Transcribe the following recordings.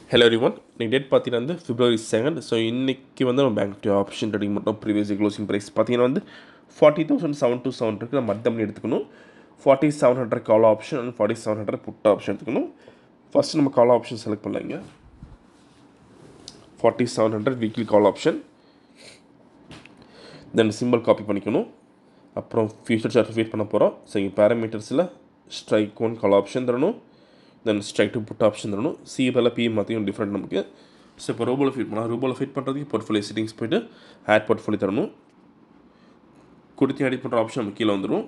hello everyone இன்னைக்கு date பார்த்தீங்கன்னா வந்து பிப்ரவரி செகண்ட் ஸோ இன்றைக்கி வந்து நம்ம பேங்க் டு ஆப்ஷன் ட்ரேடிங் மட்டும் ப்ரீவியஸ் க்ளோசிங் ப்ரைஸ் பார்த்தீங்கன்னா வந்து forty thousand seven two seven இருக்குது நம்ம மற்ற மணி எடுத்துக்கணும் forty seven hundred call option and forty seven hundred put option எடுத்துக்கணும் ஃபஸ்ட்டு நம்ம கால் ஆப்ஷன் செலக்ட் பண்ணலாங்க forty seven hundred weekly call option then simple copy பண்ணிக்கணும் அப்புறம் ஃபியூச்சர் சார்ட் ஃபீட் பண்ண போகிறோம் ஸோ இங்கே பேராமீட்டர்ஸில் ஸ்ட்ரைக் ஒன் கால் ஆப்ஷன் தரணும் then strike two put option தரணும் சி பதில் பி மாற்றியும் டிஃப்ரெண்ட் நமக்கு ஸோ இப்போ ரோபோவில் ஃபிட் பண்ணலாம் ரோபோவில் ஃபிட் பண்ணுறதுக்கு போர்ட்ஃபோலியோ செட்டிங்ஸ் போய்ட்டு ஆட் போர்ட்ஃபோலியோ தரணும் கொடுத்து எடிட் பண்ணுற ஆப்ஷன் நமக்கு கீழே வந்துடும்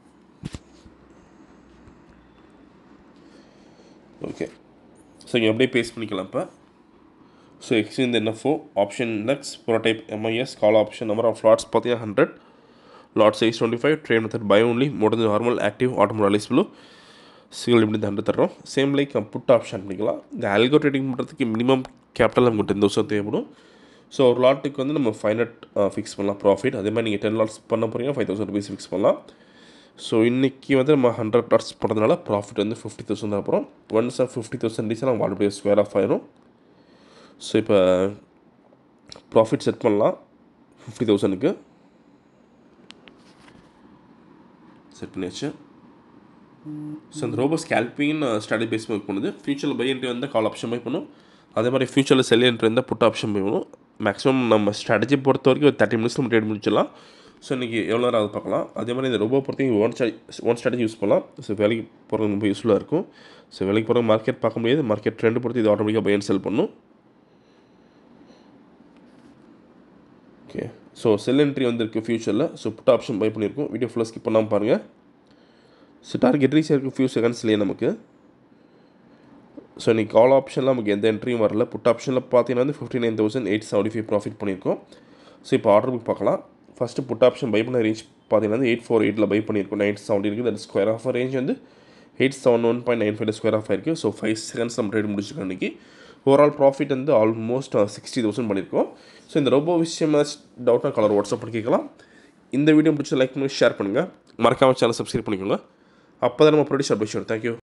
ஓகே ஸோ இங்கே அப்படியே பேஸ்ட் பண்ணிக்கலாம் இப்போ so exchange NFO option index ப்ரோடைப் MIS call option number of lots பார்த்தீங்கன்னா hundred lot size twenty five trade method buy only mode normal active ஆட்டோமோடைஸ் ப்ளூ சிங்கிள் லிமிட் ஹண்ட்ரட் தரோம் சேம் லைக் புட் ஆப்ஷன் பண்ணிக்கலாம் இந்த algo trading பண்ணுறதுக்கு minimum capital நமக்கு ten thousand தேவைப்படும் so ஒரு லாட்டுக்கு வந்து நம்ம ஃபைவ் ஹண்ட்ரட் ஃபிக்ஸ் பண்ணலாம் ப்ராஃபிட் அதே மாதிரி நீங்கள் டென் லாட்ஸ் பண்ண போகிறீங்க ஃபைவ் தௌசண்ட் ருபீஸ் ஃபிக்ஸ் பண்ணலாம் ஸோ இன்றைக்கி வந்து நம்ம ஹண்ட்ரட் லாட்ஸ் பண்ணுறதுனால ப்ராஃபிட் வந்து ஃபிஃப்டி தௌசண்ட் தான் அப்புறம் ஒன்ஸ் ஃபிஃப்டி தௌசண்ட் ரீசன் நம்ம ஆல்ரெடி ஸ்கொயர் ஆஃப் ஆயிரும் ஸோ இப்போ ப்ராஃபிட் செட் பண்ணலாம் ஃபிஃப்டி தௌசண்ட்க்கு செட் பண்ணியாச்சு ஸோ அந்த robo scalping strategy base work பண்ணுது ஃபியூச்சரில் பை என்ட்ரி வந்தால் கால் ஆப்ஷன் பை பண்ணும் அதே மாதிரி ஃபியூச்சரில் செல் என்ட்ரி இருந்தால் புட் ஆப்ஷன் பை பண்ணும் மேக்ஸிமம் நம்ம ஸ்ட்ராட்டஜி பொறுத்த வரைக்கும் ஒரு தேர்ட்டி மினிட்ஸ் நம்ம ட்ரேட் முடிச்சிடலாம் ஸோ இன்றைக்கி எவ்வளோ நேரம் அதை பார்க்கலாம் அதே மாதிரி இந்த ரோபோ பொறுத்த ஒன் ஒன் ஸ்ட்ராட்டஜி யூஸ் பண்ணலாம் ஸோ வேலைக்கு போகிறது ரொம்ப யூஸ்ஃபுல்லாக இருக்கும் ஸோ வேலைக்கு போகிற மார்க்கெட் பார்க்க முடியாது மார்க்கெட் ட்ரெண்ட் பொறுத்து இது ஆட்டோமேட்டிக்காக பை அண்ட் செல் பண்ணும் ஓகே ஸோ செல் என்ட்ரி வந்திருக்கு ஃபியூச்சரில் ஸோ புட் ஆப்ஷன் பை பண்ணியிருக்கோம் வீடியோ ஃபுல்லாக ஸ்கிப் பண்ணாமல் பாருங்கள் ஸோ டார்கெட் ரீச் இருக்குது ஃபியூ செகண்ட்ஸ்லேயே நமக்கு ஸோ இன்றைக்கி கால் ஆப்ஷனில் நமக்கு எந்த என்ட்ரியும் வரல புட் ஆப்ஷனில் பார்த்தீங்கன்னா வந்து fifty nine thousand eight seventy five profit பண்ணியிருக்கோம் ஸோ இப்போ ஆர்டர் புக் பார்க்கலாம் ஃபஸ்ட்டு புட் ஆப்ஷன் பை பண்ண ரேஞ்ச் பார்த்தீங்கன்னா வந்து எயிட் ஃபோர் எயிட்டில் பை பண்ணியிருக்கோம் நைன் செவன்ட்டி இருக்குது தட் ஸ்கொயர் ஆஃப் ரேஞ்ச் வந்து eight seven one point nine five square off ஆயிருக்கு ஸோ ஃபைவ் செகண்ட்ஸ் நம்ம ட்ரேட் முடிச்சிருக்கோம் இன்றைக்கி ஓவரால் ப்ராஃபிட் வந்து ஆல்மோஸ்ட் சிக்ஸ்டி தௌசண்ட் பண்ணியிருக்கோம் ஸோ இந்த ரொம்ப விஷயம் டவுட்டாக கலர் வாட்ஸ்அப் பண்ணி கேட்கலாம் இந்த வீடியோ பிடிச்சி லைக் பண்ணி ஷேர் பண்ணுங்கள் மறக்காமல் சேனல் சப்ஸ்கிரைப் பண்ணிக்கோங்க அப்போ தான் நம்ம ப்ரொடியூஸ் அப்டேஷன் தேங்க்யூ